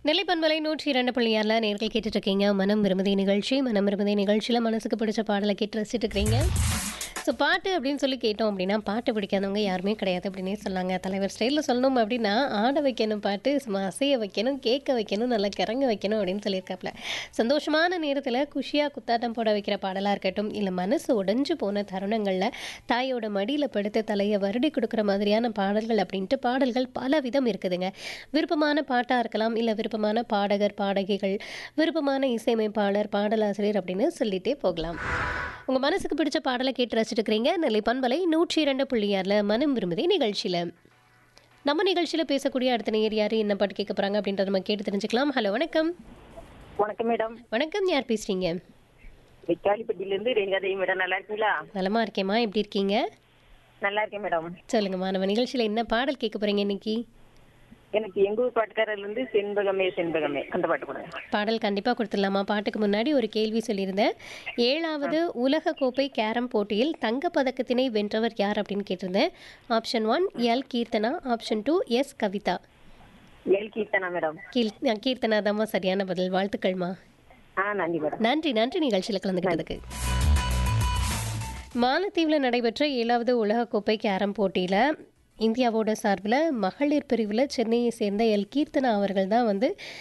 நெல்லை பண்பலை நூற்றி இரண்டு புள்ளியாரில் நேர்கள் கேட்டுட்டு இருக்கீங்க மனம் விரும்புதை நிகழ்ச்சி மனம் விரும்புதை நிகழ்ச்சியில் மனசுக்கு பிடிச்ச பாடலை கேட்டு ரசிச்சுட்டு இருக்கிறீங்க ஸோ பாட்டு அப்படின்னு சொல்லி கேட்டோம் அப்படின்னா பாட்டு பிடிக்காதவங்க யாருமே கிடையாது அப்படின்னே சொன்னாங்க தலைவர் ஸ்டைலில் சொல்லணும் அப்படின்னா ஆட வைக்கணும் பாட்டு சும்மா அசைய வைக்கணும் கேட்க வைக்கணும் நல்லா கிறங்க வைக்கணும் அப்படின்னு சொல்லியிருக்காப்புல சந்தோஷமான நேரத்தில் குஷியாக குத்தாட்டம் போட வைக்கிற பாடலாக இருக்கட்டும் இல்லை மனசு உடைஞ்சு போன தருணங்களில் தாயோட மடியில் படுத்து தலையை வருடி கொடுக்குற மாதிரியான பாடல்கள் அப்படின்ட்டு பாடல்கள் பல விதம் இருக்குதுங்க விருப்பமான பாட்டாக இருக்கலாம் இல்லை விருப்பமான பாடகர் பாடகிகள் விருப்பமான இசையமைப்பாளர் பாடலாசிரியர் அப்படின்னு சொல்லிட்டே போகலாம் உங்கள் மனசுக்கு பிடிச்ச பாடலை கேட்டு ரசிச்சுட்டு இருக்கிறீங்க நெல்லை பண்பலை நூற்றி இரண்டு புள்ளியாரில் மனம் விரும்புதே நிகழ்ச்சியில் நம்ம நிகழ்ச்சியில் பேசக்கூடிய அடுத்த நேர் யார் என்ன பாட்டு கேட்க போகிறாங்க அப்படின்றத நம்ம கேட்டு தெரிஞ்சுக்கலாம் ஹலோ வணக்கம் வணக்கம் மேடம் வணக்கம் யார் பேசுகிறீங்க வெக்காளிப்பட்டியில இருந்து ரேங்காதேவி மேடம் நல்லா இருக்கீங்களா நலமா இருக்கேம்மா எப்படி இருக்கீங்க நல்லா இருக்கேன் மேடம் சொல்லுங்கம்மா நம்ம நிகழ்ச்சியில் என்ன பாடல் கேட்க போகிறீங்க இன்னைக்கு எனக்கு எங்க ஊர் பாட்டுக்காரர்ல இருந்து செண்பகமே செண்பகமே அந்த பாட்டு கொடுங்க பாடல் கண்டிப்பாக கொடுத்துடலாமா பாட்டுக்கு முன்னாடி ஒரு கேள்வி சொல்லியிருந்தேன் ஏழாவது உலக கோப்பை கேரம் போட்டியில் தங்கப் பதக்கத்தினை வென்றவர் யார் அப்படின்னு கேட்டிருந்தேன் option one L Keerthana option two S Kavitha L Keerthana madam கீழ் கீர்த்தனா தாம்மா சரியான பதில் வாழ்த்துக்கள்மா ஆ நன்றி மேடம் நன்றி நன்றி நிகழ்ச்சியில் கலந்துக்கிட்டதுக்கு மாலத்தீவில் நடைபெற்ற ஏழாவது உலகக்கோப்பை கேரம் போட்டியில் இந்தியாவோட சார்பில் மகளிர் பிரிவில் சென்னையை சேர்ந்த எல் கீர்த்தனா அவர்கள் தான் வந்து